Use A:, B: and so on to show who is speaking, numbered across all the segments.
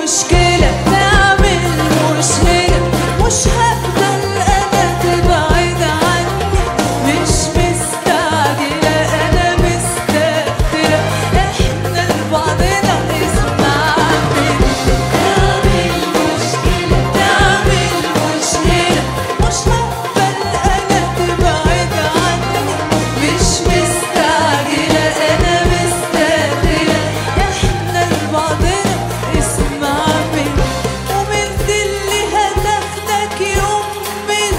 A: مشكلة تعمل مش هنا مش هقبل أنا تبعد عني مش مستعجلة أنا مستهترة إحنا لبعضنا اسمع مني تعمل مشكلة تعمل مش هنا مش هقبل أنا تبعد عني مش مستعجلة أنا مستهترة إحنا لبعضنا اسمع مني ومن دي اللي هتاخدك يوم من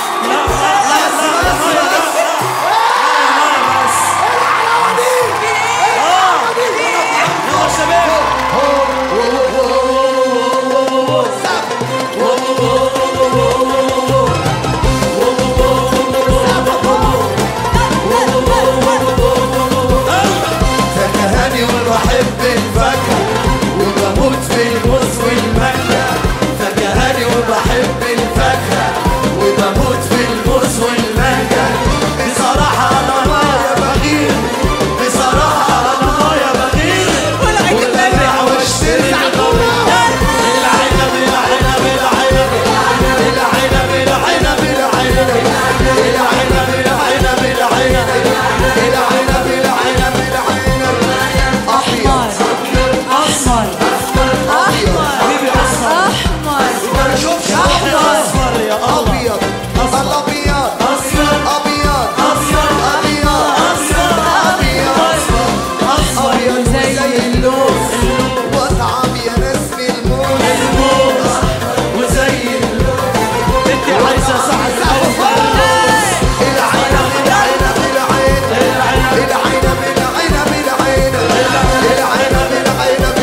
B: يلا شباب
C: فكهاني وبحب الفاكهة وبموت في الموز والمانجا فكهاني وبحب الفاكهة وبموت في الموز والمانجا بصراحة أنا رايا بغير بصراحة أنا رايا بغير وببيع واشتري العنب العنب العنب العنب العنب العنب العنب العنب العنب العنب العنب العنب العنب أحمر
A: أحمر أحمر
B: حبيبي اصفر
A: أحمر
C: شوف
B: اصفر يا الله
C: أبيض الأبيض
B: اصفر
C: أبيض
B: اصفر
C: أبيض
B: اصفر
C: أبيض
B: اصفر
C: أبيض زي اللوز وأطعم يا ناس في الموز
B: الموز وزي اللوز انت عايزه سعد الفلوس
C: العنب العنب العنب العنب العنب العنب العنب العنب العنب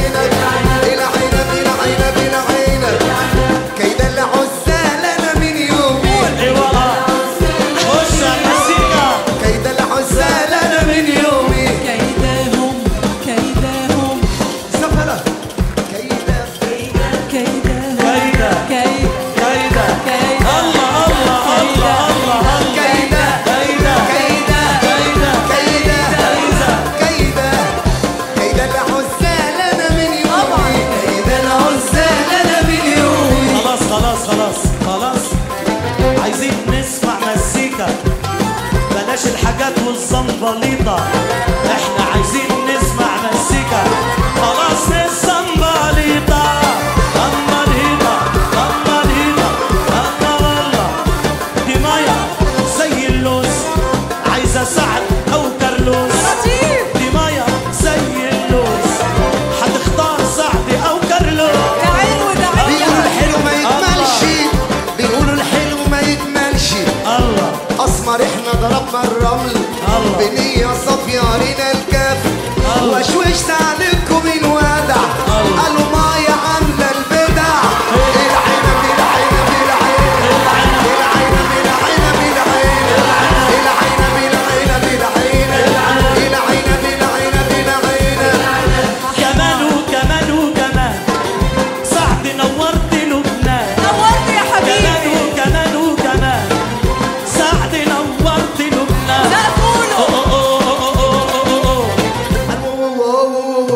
C: العنب العنب كيد العزال أنا من يومي
B: ايوه خش على المزيكا
C: كيد العزال أنا من يومي
A: كيدهم كيدهم
C: سفرة كيد
A: كيدهم
B: كيدة.
A: كيد
B: كيدة
A: كيد
B: الله الله الله الله الله
C: كيد
B: كيدة
C: كيد
B: كيدة
C: كيد كيد كيد العزال أنا من يومي كيد العزال أنا من يومي
B: خلاص خلاص خلاص خلاص عايزين نسمع مزيكا بلاش الحاجات والزنبليطة احنا عايزين نسمع مزيكا خلاص الزنبليطة اما الهيطة اما الهيطة اما والله دي مايا زي اللوز عايزة سعد او كرلوس
A: لطيف
B: دي مايا زي اللوز هتختار سعد او كرلوس
A: ده عين وده عين
C: بيقولوا الحلو ما يكملش بيقولوا الحلو ما يكملش
B: الله
C: اسمر احنا ضربنا الرمل
B: الله.
C: بنية صافية رينا الكاف
B: الله.
C: وشوشت عليكم من ودع
B: الله.
C: قالوا مايا عاملة البدع العنب العنب العنب العنب العنب العنب العنب العنب العنب العنب العنب
B: كمان وكمان وكمان سعد نورت لبنان
A: نورت يا
B: كمان
A: حبيبي
B: وكمان وكمان سعد نورت لبنان
A: لا قولوا
B: أوه أوه أوه أوه أوه أوه.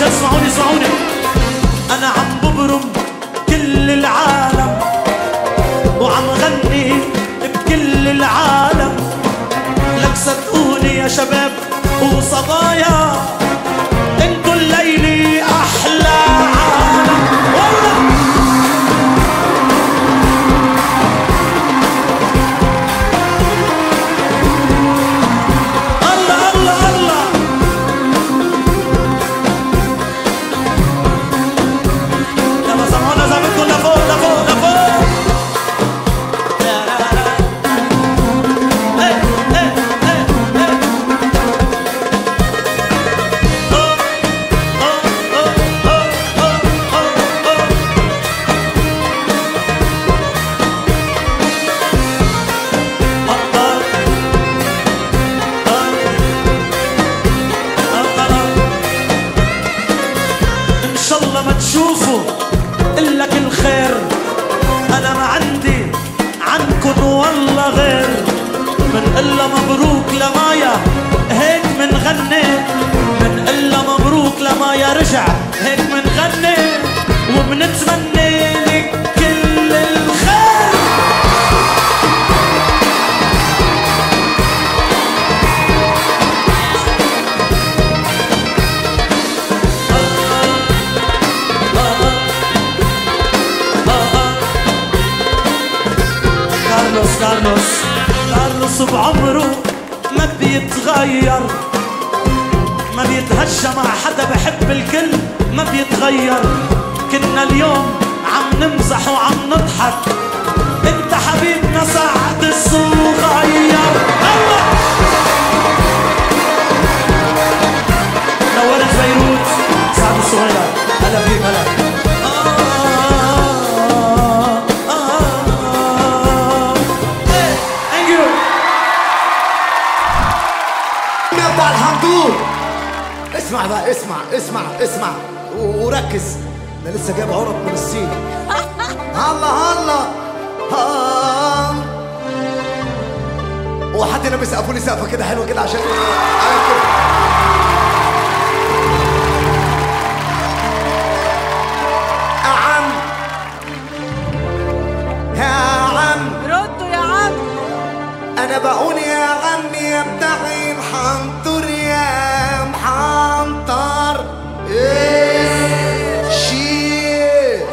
B: لك اسمعوني اسمعوني انا عم ببرم كل العالم وعم غني بكل العالم لك صدقوني يا شباب وصبايا انتو الليلة احلى عالم والله الله الله الله يلا سمعونا زعمتكم لفوق لفوق لفوق لا لا لا ايه ايه ايه ايه أوه، أوه، أوه، أوه، أوه، أوه، أوه. الله ان شاء الله ما تشوفوا الا كل خير انا ما عندي عنكن والله غير من الا مبروك لمايا هيك منغني من الا مبروك لمايا رجع هيك منغني وبنتمنى لك كل الخير كارلوس كارلوس كارلوس بعمره ما بيتغير ما بيتهشى مع حدا بحب الكل ما بيتغير كنا اليوم عم نمزح وعم نضحك انت حبيبنا سعد الصغير الله نورت بيروت سعد الصغير هلا فيك هلا آه، آه. Hey, thank you.
C: بتاع الحنطور اسمع بقى اسمع اسمع اسمع و- وركز انا لسه جايب عرض من الصين هلا هلا ها وحد هنا بيسقفوا لي سقفه كده حلوه كده عشان أنا كده. يا عم يا عم
A: ردوا يا عم
C: انا بقول يا عمي يا بتاعي الحنطر يا محنطر ايه شيخ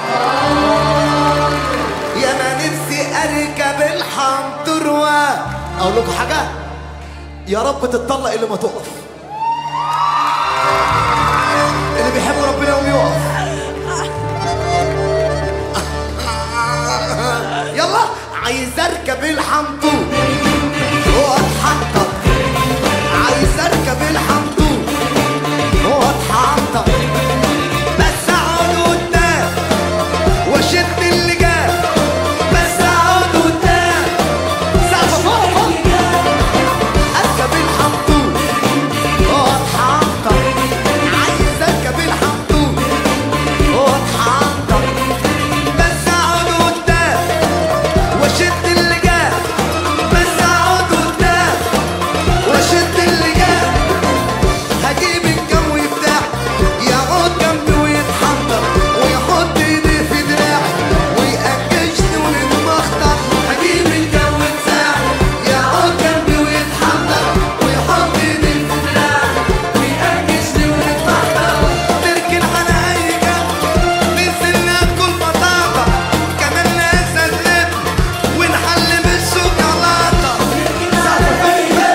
C: يا ما نفسي اركب الحنطر و اقول لكم حاجه يا رب تتطلق اللي ما تقف اللي بيحب ربنا يقوم يقف يلا عايز اركب الحنطور واتحنطر عايز اركب الحنطور واتحنطر بس اقعد قدام واشد اللي جاب بس اقعد قدام سقف فوق فوق اركب الحنطور واتحنطر عايز اركب الحنطور واتحنطر بس اقعد قدام واشد اللي جاب بس اقعد قدام واشد اللي جاب هجيب الجو بتاعي يقعد جنبي ويتحضر ويحط ايديه في دراعي ويأكشني ونتمخطر هجيب الجو بتاعي يقعد جنبي ويتحضر ويحط ايديه في دراعي ويأكشني ونتمخطر نركن على اي جنب ننزل ناكل بطاطا كمان ننسى اللب ونحل بالشوكولاتة سقف فين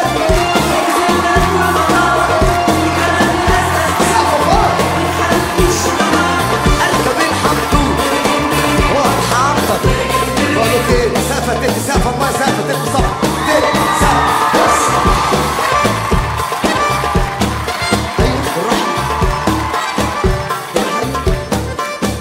C: اركب الحنطور واتحنطر بقول لك ايه مسافه تدي سقف ما سقف تدي صف تدي سقف بص ايوه بالراحه بالراحه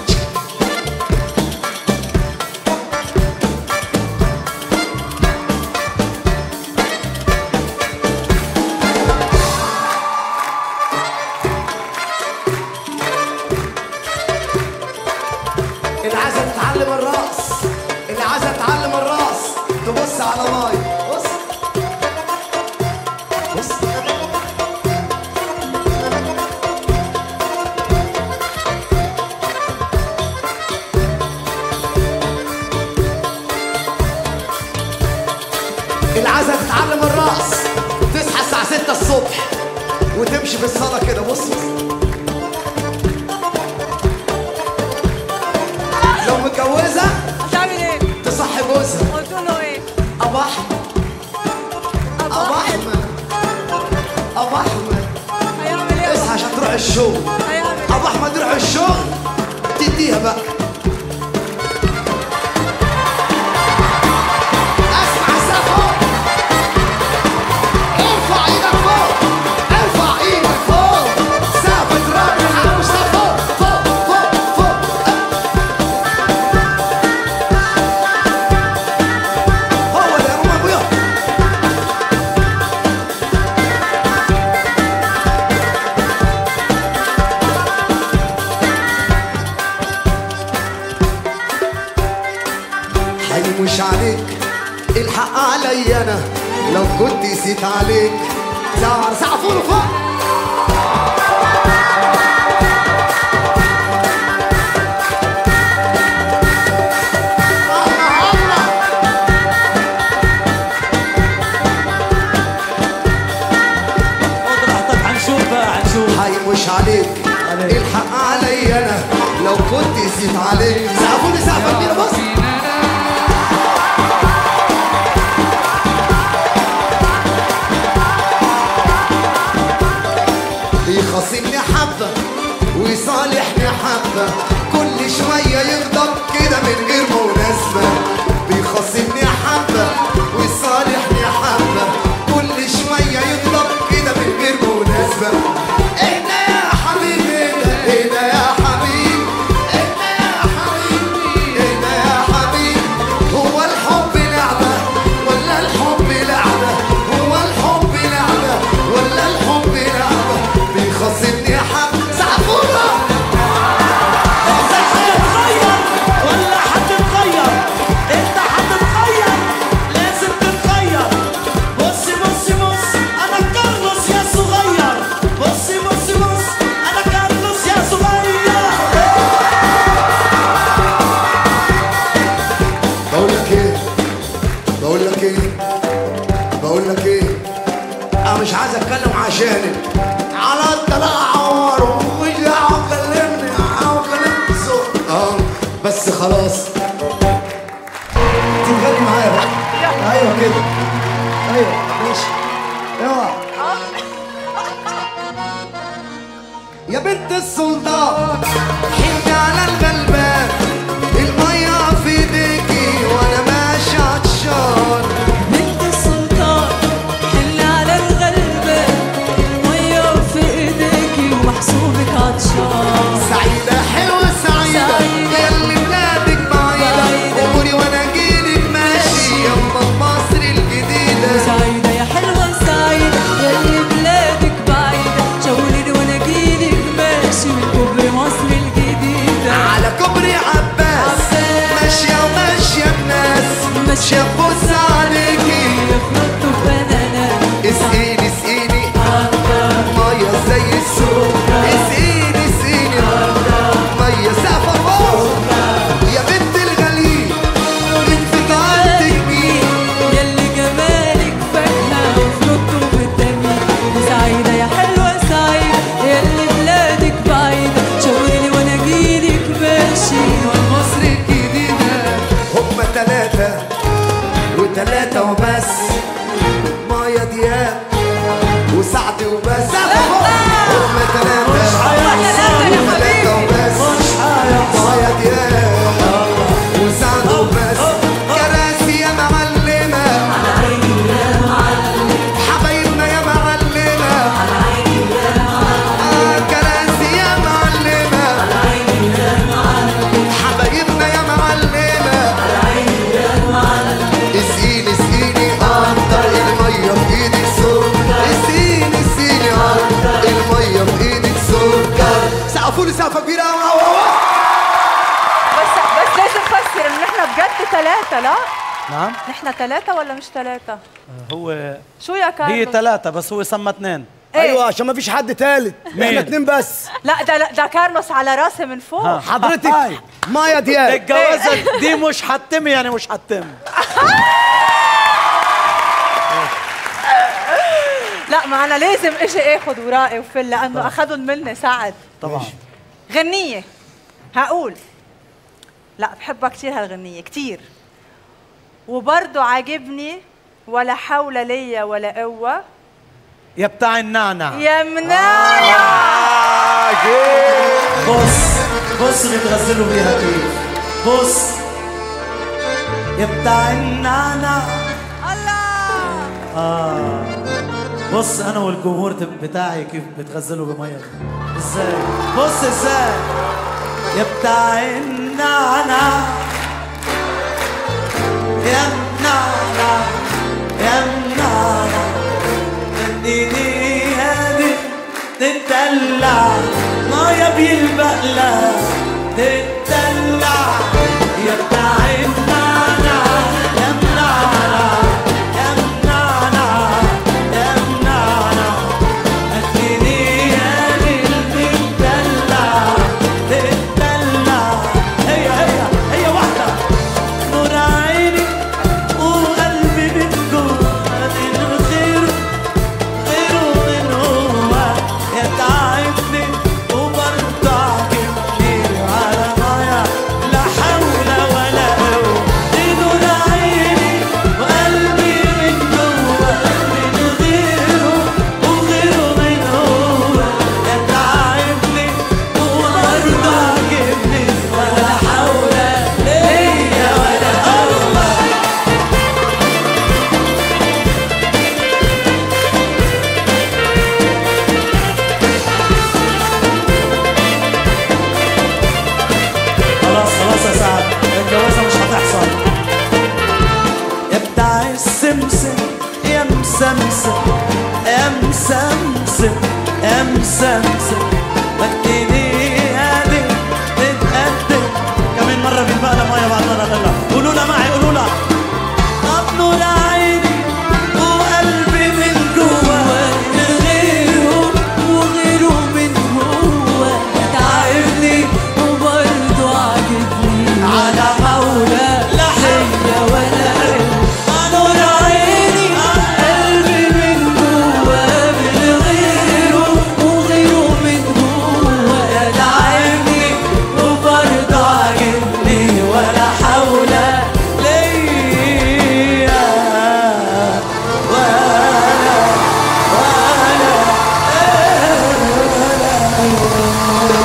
C: اللي عايزه تتعلم الرقص اللي عايزه تتعلم الرقص تبص على ماي بص بص وتمشي في الصاله كده بص بص لو متجوزه
A: هتعمل ايه؟
C: تصحي جوزها
A: قلت له ايه؟
C: ابو احمد ابو احمد ابو احمد
A: هيعمل ايه؟
C: اصحى عشان تروح الشغل
A: هيعمل ايه؟
C: ابو احمد يروح الشغل تديها بقى اسمع السقف ارفع ايدك فوق ارفع ايدك فوق سقف رايح على مصطفى فوق فوق فوق هو ده يا روما ابويا حي مش عليك الحق علي انا لو كنت نسيت عليك زعر سقفوا فوق الله الله
B: خد راحتك هنشوف بقى هنشوف
C: حي مش عليك الحق علي انا لو كنت نسيت عليك سقفوا لي سقفه كبيره بص يخاصمني حبة ويصالحني حبة كل شوية يغضب كده من غير مناسبة بيخاصمني حبة ويصالحني حبة كل شوية يغضب كده من غير مناسبة اهدى يا حبيبي اهدى اهدى يا حبيبي اهدى يا حبيبي اهدى يا حبيبي هو الحب لعبة ولا الحب لعبة هو الحب لعبة ولا الحب لعبة بيخاصمني حب سعفورة
B: هتتغير ولا هتتغير انت هتتغير لازم تتغير بص بص بص انا كارلوس يا صغير بص بص بص انا كارلوس يا صغير
C: بقول لك ايه بقول لك ايه بقول لك ايه انا مش عايز اتكلم عشانك على الطلاق عور ومش دعوه كلمني عاوز كلمني صوت اه بس خلاص تتغني معايا بقى ايوه كده ايوه ماشي اوعى يا بنت السلطان حني على الغلبان المية في ايديكي وانا ماشي عطشان
A: بنت السلطان حل على الغلبة المية في ايديكي ومحسوبك عطشان
C: سعيدة حلوة سعيدة
A: سعيدة.
C: يا اللي بلادك بعيدة
A: بعيدة.
C: اموري وانا جيلك ماشي يما مصر الجديدة
A: سعيدة يا حلوة سعيدة يلي بلادك بعيدة شاوريني وانا جيلك ماشي من كوبري مصر الجديدة
C: على كوبري عباس
A: عباس.
C: ماشية وماشية بناس
A: ماشية
C: بص عليكي
A: يفرطوا بنانا
C: اسقيني اسقيني مية زي السوق اسقيني اسقيني مية سقفة فوق يا بنت الغليل انت تعبتك مين
A: يلي جمالك فاكهة وفرطوا بالتميم سعيدة يا حلوة سعيدة يلي بلادك بعيدة شاوريني وانا جيلك ماشي
C: مصر الجديدة هما تلاتة وتلاتة وبس مايا دياب وسعد وبس هما تلاتة وتلاتة وبس مايا دياب وسعد وبس كراسي يا معلمة حبايبنا يا معلمة آه، كراسي يا معلمة حبايبنا يا معلمة اسقيني اسقيني اكتر المية في ايدك سكر اسقيني اسقيني اكتر المية في ايدك سكر سقفوا لي سقفة كبيرة أوي أوي أوي
D: بس بس لازم نفسر ان احنا بجد ثلاثة لا؟
B: نعم
D: نحن ثلاثة ولا مش ثلاثة؟
B: هو
D: شو يا كارلوس؟
B: هي ثلاثة بس هو سمى اثنين
D: إيه؟
E: ايوه عشان ما فيش حد تالت
B: مين؟
E: احنا اتنين بس
D: لا ده ده كارلوس على راسي من فوق
B: ها.
E: حضرتك مايا دياب
B: الجوازة دي مش هتتم يعني مش هتتم
D: لا ما انا لازم اجي اخذ ورائي وفل لانه اخذهم مني سعد
B: طبعا
D: غنية هقول لا بحبها كتير هالغنية كتير وبرضه عاجبني ولا حول ليا ولا قوة
B: يا بتاع النعنع
D: يا منايا
B: بص بص بيتغزلوا بيها كيف بص يا بتاع النعنع
D: الله
B: آه بص أنا والجمهور تب- بتاعي كيف بتغزلوا بمية إزاي بص إزاي يا بتاع النعنع يا منعنع يا منعنع اديني هادي تتدلع مية بالبقلة تتدلع يا بتاع النعنع يا منعنع يا منعنع يا منعنع اديني هادي تتدلع تتدلع هي هي هي واحدة نور عيني وقلبي من جوا من غيره غيره من هو يتعبني وبرضه عاجبني على مايا لا حول ولا قوة دي نور عيني وقلبي من جوا من غيره وغيره من هو يتعبني وبرضه عاجبني ولا حول ليا ولا قوة خلاص خلاص يا سعد الجوازة مش هتحصل يا بتاع السمسم يا مسمسم يا مسمسم يا مسمسم بديني هادي تتقدم كمان مرة بالبقلة مية بعد مرة لا لا قولوا لها معي قولوا لها طب نور عيني وقلبي من جوا من غيره
A: وغيره من هو تعبني وبرضه عاجبني
B: على
A: حولة
B: لا حول
A: ليا ولا قوة
B: نور عيني
A: قلبي من جوا من غيره وغيره من هو تعبني وبرضه عاجبني
B: ولا حول ليا ولا ولا